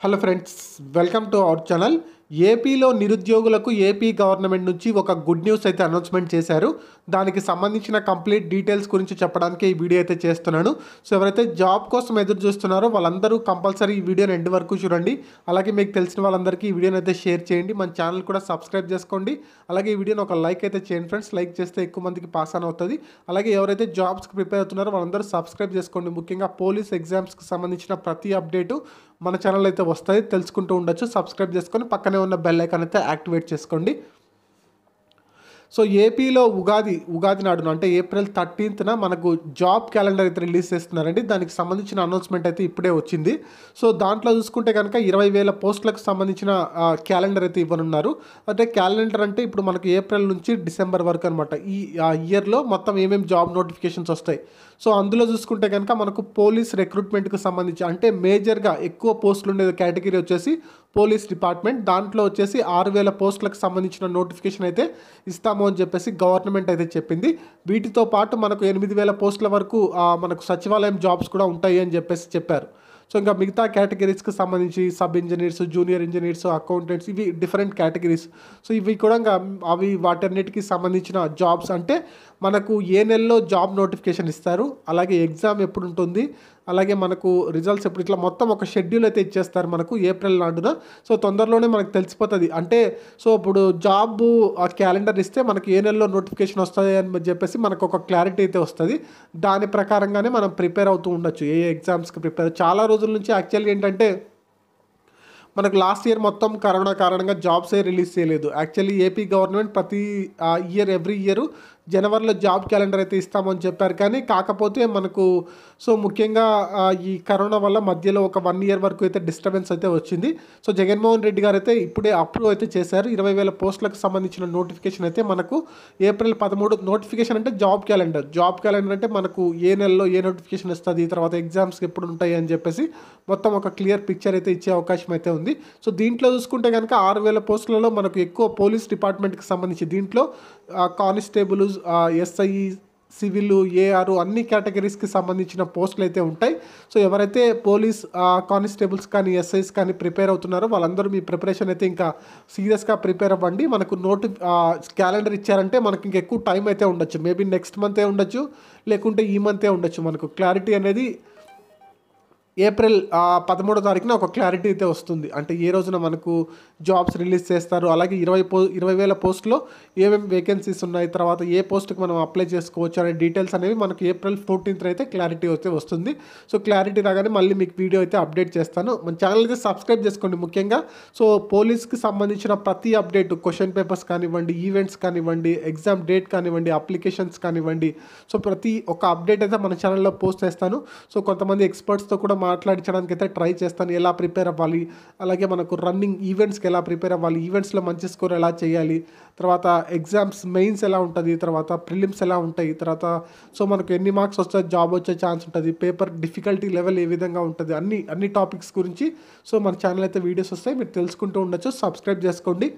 hello friends welcome to our channel ఏపీలో నిరుద్యోగులకు AP government నుంచి ఒక గుడ్ న్యూస్ అయితే అనౌన్స్మెంట్ చేశారు దానికి సంబంధించిన కంప్లీట్ డీటెయిల్స్ గురించి చెప్పడానికి ఈ వీడియో అయితే చేస్తున్నాను సో ఎవరైతే జాబ్ కోసం ఎదురు చూస్తున్నారో వాళ్ళందరూ కంపల్సరీ ఈ వీడియోని ఎండ్ వరకు చూడండి అలాగే మీకు తెలిసిన వాళ్ళందరికీ ఈ వీడియోని అయితే షేర్ చేయండి మన ఛానల్ కూడా సబ్స్క్రైబ్ చేసుకోండి అలాగే ఈ వీడియోని ఒక లైక్ అయితే చేయండి ఫ్రెండ్స్ లైక్ చేస్తే ఎక్కువ మందికి పాస్ ఆన్ అవుతుంది అలాగే ఎవరైతే జాబ్స్కి ప్రిపేర్ అవుతున్నారో వాళ్ళందరూ సబ్స్క్రైబ్ చేసుకోండి ముఖ్యంగా పోలీస్ ఎగ్జామ్స్కి సంబంధించిన ప్రతి అప్డేటు మన ఛానల్ అయితే వస్తాయి తెలుసుకుంటూ ఉండొచ్చు సబ్స్క్రైబ్ చేసుకొని పక్కనే ఉన్న బెల్ ఐకాన్ అయితే యాక్టివేట్ చేసుకోండి సో ఏపీలో ఉగాది ఉగాది నాడున అంటే ఏప్రిల్ థర్టీన్త్న మనకు జాబ్ క్యాలెండర్ అయితే రిలీజ్ చేస్తున్నారండి దానికి సంబంధించిన అనౌన్స్మెంట్ అయితే ఇప్పుడే వచ్చింది సో దాంట్లో చూసుకుంటే కనుక ఇరవై వేల పోస్టులకు సంబంధించిన క్యాలెండర్ అయితే ఇవ్వనున్నారు అంటే క్యాలెండర్ అంటే ఇప్పుడు మనకు ఏప్రిల్ నుంచి డిసెంబర్ వరకు అనమాట ఈ ఇయర్లో మొత్తం ఏమేమి జాబ్ నోటిఫికేషన్స్ వస్తాయి సో అందులో చూసుకుంటే కనుక మనకు పోలీస్ రిక్రూట్మెంట్కి సంబంధించి అంటే మేజర్గా ఎక్కువ పోస్టులు ఉండే కేటగిరీ వచ్చేసి పోలీస్ డిపార్ట్మెంట్ దాంట్లో వచ్చేసి ఆరు వేల పోస్టులకు సంబంధించిన నోటిఫికేషన్ అయితే ఇస్తాము అని చెప్పేసి గవర్నమెంట్ అయితే చెప్పింది వీటితో పాటు మనకు ఎనిమిది వేల పోస్టుల వరకు ఆ, మనకు సచివాలయం జాబ్స్ కూడా ఉంటాయి అని చెప్పేసి చెప్పారు సో ఇంకా మిగతా కేటగిరీస్కి సంబంధించి sub engineers junior engineers accountants ఇవి డిఫరెంట్ కేటగిరీస్ సో ఇవి కూడా ఇంకా అవి వాటన్నిటికి సంబంధించిన జాబ్స్ అంటే మనకు ఏ నెలలో జాబ్ నోటిఫికేషన్ ఇస్తారు అలాగే ఎగ్జామ్ ఎప్పుడు ఉంటుంది అలాగే మనకు రిజల్ట్స్ ఎప్పుడు ఇట్లా మొత్తం ఒక షెడ్యూల్ అయితే ఇచ్చేస్తారు మనకు ఏప్రిల్ నాడున సో తొందరలోనే మనకు తెలిసిపోతుంది అంటే సో ఇప్పుడు జాబ్ క్యాలెండర్ ఇస్తే మనకి ఏ నెలలో నోటిఫికేషన్ వస్తుంది అని చెప్పేసి మనకు ఒక క్లారిటీ అయితే వస్తుంది దాని ప్రకారంగానే మనం ప్రిపేర్ అవుతూ ఉండొచ్చు ఏ ఎగ్జామ్స్కి ప్రిపేర్ చాలా రోజుల నుంచి యాక్చువల్గా ఏంటంటే మనకు లాస్ట్ ఇయర్ మొత్తం కరోనా కారణంగా జాబ్సే రిలీజ్ చేయలేదు యాక్చువల్లీ ఏపీ గవర్నమెంట్ ప్రతి ఇయర్ ఎవ్రీ ఇయర్ జనవరిలో జాబ్ క్యాలెండర్ అయితే ఇస్తామని చెప్పారు కానీ కాకపోతే మనకు సో ముఖ్యంగా ఆ, ఈ కరోనా వల్ల మధ్యలో ఒక వన్ ఇయర్ వరకు అయితే డిస్టర్బెన్స్ అయితే వచ్చింది సో జగన్మోహన్ రెడ్డి గారు అయితే ఇప్పుడే అప్రూవ్ అయితే చేశారు ఇరవై వేల పోస్టులకు సంబంధించిన నోటిఫికేషన్ అయితే మనకు ఏప్రిల్ పదమూడు నోటిఫికేషన్ అంటే జాబ్ క్యాలెండర్ జాబ్ క్యాలెండర్ అంటే మనకు ఏ నెలలో ఏ నోటిఫికేషన్ వస్తుంది తర్వాత ఎగ్జామ్స్కి ఎప్పుడు ఉంటాయి అని చెప్పేసి మొత్తం ఒక క్లియర్ పిక్చర్ అయితే ఇచ్చే అవకాశం అయితే ఉంది సో దీంట్లో చూసుకుంటే కనుక ఆరు వేల పోస్టులలో మనకు ఎక్కువ పోలీస్ డిపార్ట్మెంట్కి సంబంధించి దీంట్లో కానిస్టేబుల్ ఎస్ఐ సివిల్ ఏఆర్ అన్ని కేటగిరీస్కి సంబంధించిన పోస్టులు అయితే ఉంటాయి సో ఎవరైతే పోలీస్ కానిస్టేబుల్స్ కానీ ఎస్ఐస్ కానీ ప్రిపేర్ అవుతున్నారో వాళ్ళందరూ మీ ప్రిపరేషన్ అయితే ఇంకా సీరియస్గా ప్రిపేర్ అవ్వండి మనకు నోటి క్యాలెండర్ ఇచ్చారంటే మనకి ఇంకా ఎక్కువ టైం అయితే ఉండొచ్చు మేబీ నెక్స్ట్ మంతే ఉండొచ్చు లేకుంటే ఈ మంతే ఉండొచ్చు మనకు క్లారిటీ అనేది ఏప్రిల్ ఆ, పదమూడో తారీఖున ఒక క్లారిటీ అయితే వస్తుంది అంటే ఏ రోజున మనకు జాబ్స్ రిలీజ్ చేస్తారు అలాగే ఇరవై పో ఇరవై వేల పోస్టులో ఏమేమి వేకెన్సీస్ ఉన్నాయి తర్వాత ఏ పోస్ట్కి మనం అప్లై చేసుకోవచ్చు అనే డీటెయిల్స్ అనేవి మనకు ఏప్రిల్ ఫోర్టీన్త్ అయితే క్లారిటీ అయితే వస్తుంది సో క్లారిటీ రాగానే మళ్ళీ మీకు వీడియో అయితే అప్డేట్ చేస్తాను మన ఛానల్ అయితే సబ్స్క్రైబ్ చేసుకోండి ముఖ్యంగా సో పోలీస్కి సంబంధించిన ప్రతి అప్డేట్ క్వశ్చన్ పేపర్స్ కానివ్వండి ఈవెంట్స్ కానివ్వండి ఎగ్జామ్ డేట్ కానివ్వండి అప్లికేషన్స్ కానివ్వండి సో ప్రతి ఒక్క అప్డేట్ అయితే మన ఛానల్లో పోస్ట్ చేస్తాను సో కొంతమంది ఎక్స్పర్ట్స్తో కూడా మాట్లాడించడానికి అయితే ట్రై చేస్తాను ఎలా ప్రిపేర్ అవ్వాలి అలాగే మనకు రన్నింగ్ ఈవెంట్స్కి ఎలా ప్రిపేర్ అవ్వాలి ఈవెంట్స్లో మంచి స్కోర్ ఎలా చేయాలి తర్వాత ఎగ్జామ్స్ మెయిన్స్ ఎలా ఉంటుంది తర్వాత ప్రిలిమ్స్ ఎలా ఉంటాయి తర్వాత సో మనకు ఎన్ని మార్క్స్ వస్తే జాబ్ వచ్చే ఛాన్స్ ఉంటుంది పేపర్ డిఫికల్టీ లెవెల్ ఏ విధంగా ఉంటుంది అన్ని అన్ని టాపిక్స్ గురించి సో మన ఛానల్ అయితే వీడియోస్ వస్తాయి మీరు తెలుసుకుంటూ ఉండొచ్చు సబ్స్క్రైబ్ చేసుకోండి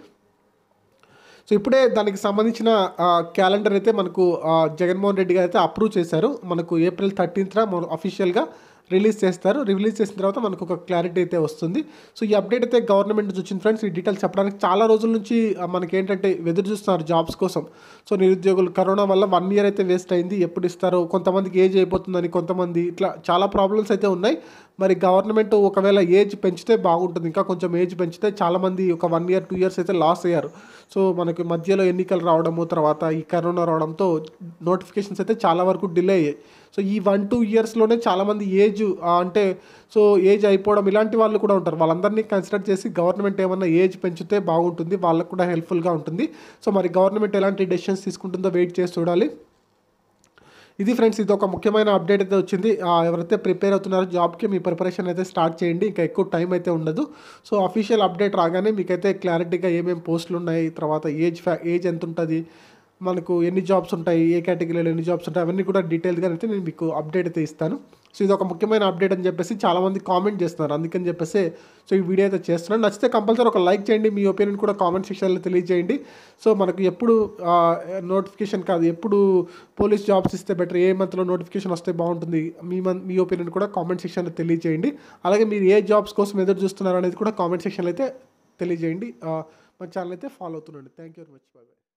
సో ఇప్పుడే దానికి సంబంధించిన క్యాలెండర్ అయితే మనకు ఆ, జగన్మోహన్ రెడ్డి గారు అయితే అప్రూవ్ చేశారు మనకు ఏప్రిల్ థర్టీన్త్న అఫీషియల్గా రిలీజ్ చేస్తారు రిలీజ్ చేసిన తర్వాత మనకు ఒక క్లారిటీ అయితే వస్తుంది సో ఈ అప్డేట్ అయితే గవర్నమెంట్ నుంచి వచ్చింది ఫ్రెండ్స్ ఈ డీటెయిల్స్ చెప్పడానికి చాలా రోజుల నుంచి ఆ, మనకి ఏంటంటే ఎదురు చూస్తున్నారు జాబ్స్ కోసం సో నిరుద్యోగులు కరోనా వల్ల వన్ ఇయర్ అయితే వేస్ట్ అయింది ఎప్పుడు ఇస్తారో కొంతమందికి ఏజ్ అయిపోతుందని కొంతమంది ఇట్లా చాలా ప్రాబ్లమ్స్ అయితే ఉన్నాయి మరి గవర్నమెంట్ ఒకవేళ ఏజ్ పెంచితే బాగుంటుంది ఇంకా కొంచెం ఏజ్ పెంచితే చాలామంది ఒక వన్ ఇయర్ టూ ఇయర్స్ అయితే లాస్ అయ్యారు సో మనకి మధ్యలో ఎన్నికలు రావడము తర్వాత ఈ కరోనా రావడంతో నోటిఫికేషన్స్ అయితే చాలా వరకు డిలే అయ్యాయి సో ఈ వన్ టూ ఇయర్స్లోనే చాలామంది ఏజ్ అంటే సో ఏజ్ అయిపోవడం ఇలాంటి వాళ్ళు కూడా ఉంటారు వాళ్ళందరినీ కన్సిడర్ చేసి గవర్నమెంట్ ఏమన్నా ఏజ్ పెంచితే బాగుంటుంది వాళ్ళకు కూడా హెల్ప్ఫుల్గా ఉంటుంది సో మరి గవర్నమెంట్ ఎలాంటి డెసిషన్స్ తీసుకుంటుందో వెయిట్ చేసి చూడాలి ఇది ఫ్రెండ్స్ ఇది ఒక ముఖ్యమైన అప్డేట్ అయితే వచ్చింది ఆ, ఎవరైతే ప్రిపేర్ అవుతున్నారో జాబ్కి మీ ప్రిపరేషన్ అయితే స్టార్ట్ చేయండి ఇంకా ఎక్కువ టైం అయితే ఉండదు సో అఫీషియల్ అప్డేట్ రాగానే మీకైతే క్లారిటీగా ఏమేమి పోస్టులు ఉన్నాయి తర్వాత ఏజ్ ఫ్యా ఏజ్ ఎంత ఉంటుంది మనకు ఎన్ని జాబ్స్ ఉంటాయి ఏ కేటగిరీలో ఎన్ని జాబ్స్ ఉంటాయి అవన్నీ కూడా డీటెయిల్గా అయితే నేను మీకు అప్డేట్ అయితే ఇస్తాను సో ఇది ఒక ముఖ్యమైన అప్డేట్ అని చెప్పేసి చాలామంది కామెంట్ చేస్తున్నారు అందుకని చెప్పేసి సో ఈ వీడియో అయితే చేస్తున్నాను నచ్చితే కంపల్సరీ ఒక లైక్ చేయండి మీ ఒపీనియన్ కూడా కామెంట్ సెక్షన్లో తెలియజేయండి సో మనకు ఎప్పుడు నోటిఫికేషన్ కాదు ఎప్పుడు పోలీస్ జాబ్స్ ఇస్తే బెటర్ ఏ మంత్లో నోటిఫికేషన్ వస్తే బాగుంటుంది మీ మన్ మీ ఒపీనియన్ కూడా కామెంట్ సెక్షన్లో తెలియజేయండి అలాగే మీరు ఏ జాబ్స్ కోసం ఎదురు చూస్తున్నారు అనేది కూడా కామెంట్ సెక్షన్లో అయితే తెలియజేయండి ఆ, మన ఛానల్ అయితే ఫాలో అవుతుండండి thank you very much bye